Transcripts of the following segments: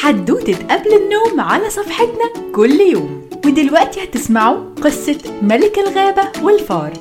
حدوتة قبل النوم على صفحتنا كل يوم ودلوقتي هتسمعوا قصة ملك الغابة والفار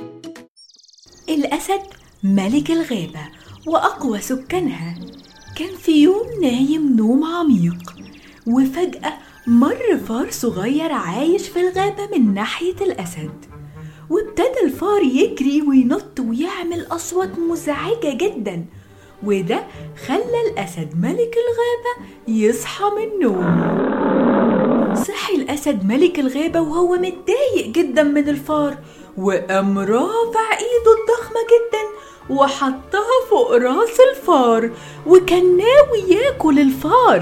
الأسد ملك الغابة وأقوى سكانها كان في يوم نايم نوم عميق وفجأة مر فار صغير عايش في الغابة من ناحية الأسد وابتدى الفار يجري وينط ويعمل أصوات مزعجة جدا وده خلى الأسد ملك الغابة يصحى من النوم صحي الأسد ملك الغابة وهو متضايق جدا من الفار وقام رافع ايده الضخمة جدا وحطها فوق راس الفار وكان ناوي ياكل الفار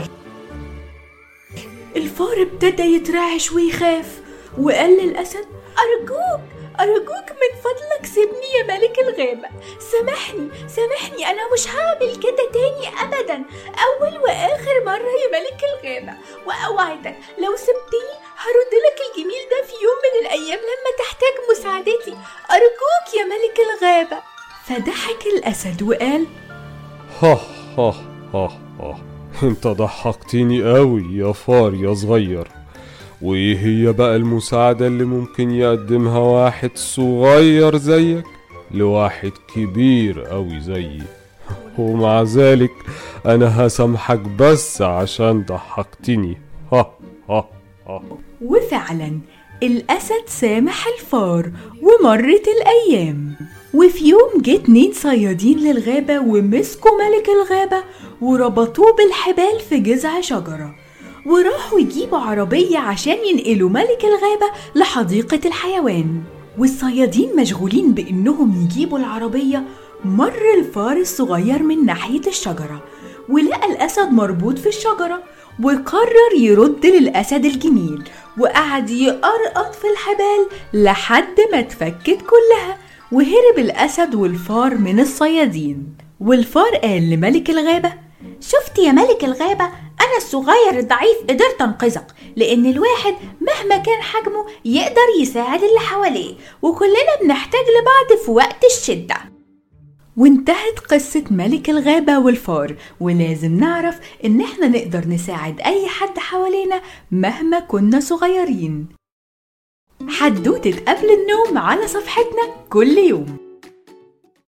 الفار ابتدى يترعش ويخاف وقال للأسد أرجوك أرجوك من فضلك سيبني يا ملك الغابة سامحني سامحني أنا مش هعمل كده تاني أبدا أول وآخر مرة يا ملك الغابة وأوعدك لو سبتني هرد لك الجميل ده في يوم من الأيام لما تحتاج مساعدتي أرجوك يا ملك الغابة فضحك الأسد وقال ها ها ها ها انت ضحكتني قوي يا فار يا صغير وايه هي بقى المساعدة اللي ممكن يقدمها واحد صغير زيك لواحد كبير قوي زيي ومع ذلك انا هسامحك بس عشان ضحكتني ها ها ها وفعلا الأسد سامح الفار ومرت الأيام وفي يوم جه اتنين صيادين للغابة ومسكوا ملك الغابة وربطوه بالحبال في جذع شجرة وراحوا يجيبوا عربية عشان ينقلوا ملك الغابة لحديقة الحيوان والصيادين مشغولين بإنهم يجيبوا العربية مر الفار الصغير من ناحية الشجرة ولقى الأسد مربوط في الشجرة وقرر يرد للأسد الجميل وقعد يقرقط في الحبال لحد ما اتفكت كلها وهرب الأسد والفار من الصيادين والفار قال لملك الغابة شفت يا ملك الغابة أنا الصغير الضعيف قدرت أنقذك لأن الواحد مهما كان حجمه يقدر يساعد اللي حواليه وكلنا بنحتاج لبعض في وقت الشدة وانتهت قصة ملك الغابة والفار ولازم نعرف إن احنا نقدر نساعد أي حد حوالينا مهما كنا صغيرين حدوتة قبل النوم على صفحتنا كل يوم